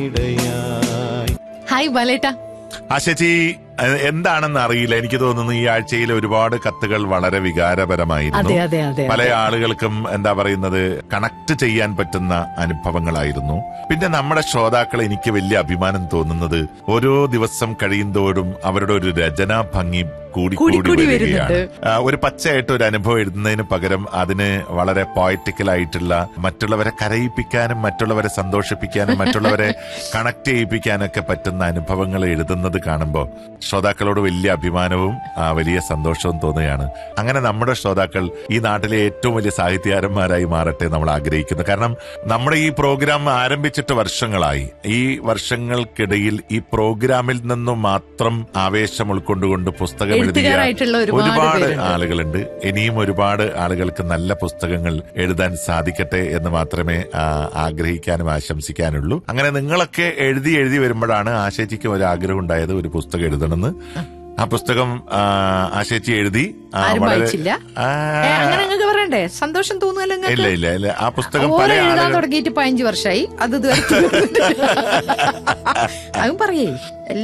Hi ബാലേട്ട ആ ചേച്ചി A- എന്താണെന്ന് അറിയില്ല എനിക്ക് തോന്നുന്നു ഈ ആഴ്ചയിൽ ഒരുപാട് കത്തുകൾ വളരെ വികാരപരമായിരുന്നു അതെ അതെ അതെ പല ആളുകൾക്കും എന്താ പറയുന്നത് കണക്ട് ചെയ്യാൻ പറ്റുന്ന അനുഭവങ്ങളായിരുന്നു പിന്നെ നമ്മുടെ ശ്രോതാക്കൾ എനിക്ക് വലിയ അഭിമാനം തോന്നുന്നത് ഓരോ ദിവസം കഴിയുന്തോറും അവരുടെ ഒരു രചനാ ഭംഗി കൂടി കൂടി കൂടി കൂടി വരികയാണ് വരുന്നുണ്ട്. ആ, ഒരു പച്ചയായിട്ട് ഒരു അനുഭവം എഴുതുന്നതിന് പകരം അതിന് വളരെ പോയറ്റിക്കൽ ആയിട്ടുള്ള മറ്റുള്ളവരെ കരയിപ്പിക്കാനും മറ്റുള്ളവരെ സന്തോഷിപ്പിക്കാനും മറ്റുള്ളവരെ കണക്ട് ചെയ്യിപ്പിക്കാനൊക്കെ പറ്റുന്ന അനുഭവങ്ങൾ എഴുതുന്നത് കാണുമ്പോൾ ശ്രോതാക്കളോട് വലിയ അഭിമാനവും ആ, വലിയ സന്തോഷവും തോന്നുകയാണ് അങ്ങനെ നമ്മുടെ ശ്രോതാക്കൾ ഈ നാട്ടിലെ ഏറ്റവും വലിയ സാഹിത്യകാരന്മാരായി മാറട്ടെ നമ്മൾ ആഗ്രഹിക്കുന്നു കാരണം നമ്മുടെ ഈ പ്രോഗ്രാം ആരംഭിച്ചിട്ട് വർഷങ്ങളായി ഈ വർഷങ്ങൾക്കിടയിൽ ഈ പ്രോഗ്രാമിൽ നിന്നും മാത്രം ആവേശം ഉൾക്കൊണ്ടുകൊണ്ട് പുസ്തകം എഴുതിയ എഴുത്തുകാരായിട്ടുള്ള ഒരുപാട് ഒരുപാട് പേരുണ്ട്. ആളുകളുണ്ട് ഇനിയും ഒരുപാട് ആളുകൾക്ക് നല്ല പുസ്തകങ്ങൾ എഴുതാൻ സാധിക്കട്ടെ എന്ന് മാത്രമേ ആ, ആഗ്രഹിക്കാനും ആശംസിക്കാനുള്ളൂ അങ്ങനെ നിങ്ങളൊക്കെ എഴുതി എഴുതി വരുമ്പോഴാണ് ആശേച്ചിക്ക് ഒരു ആഗ്രഹം ഉണ്ടായത് ഒരു പുസ്തകം എഴുതണമെന്ന് ആ പുസ്തകം ആ, ആശേച്ചി എഴുതി ആ, ആരും വളരെ- വായിച്ചില്ല ആ, ഏ, അങ്ങനെ നിങ്ങൾക്ക് പറയണ്ടേ സന്തോഷം തോന്നുമല്ലോ ഇല്ല നിങ്ങൾക്ക് ഇല്ല ഇല്ല ആ പുസ്തകം ഓരോ പല എഴുതാൻ ആളുകൾ തുടങ്ങിയിട്ട് പതിനഞ്ച് വർഷമായി അത് ഇതുവരെ തീർന്നിട്ടില്ല. അതും പറയേ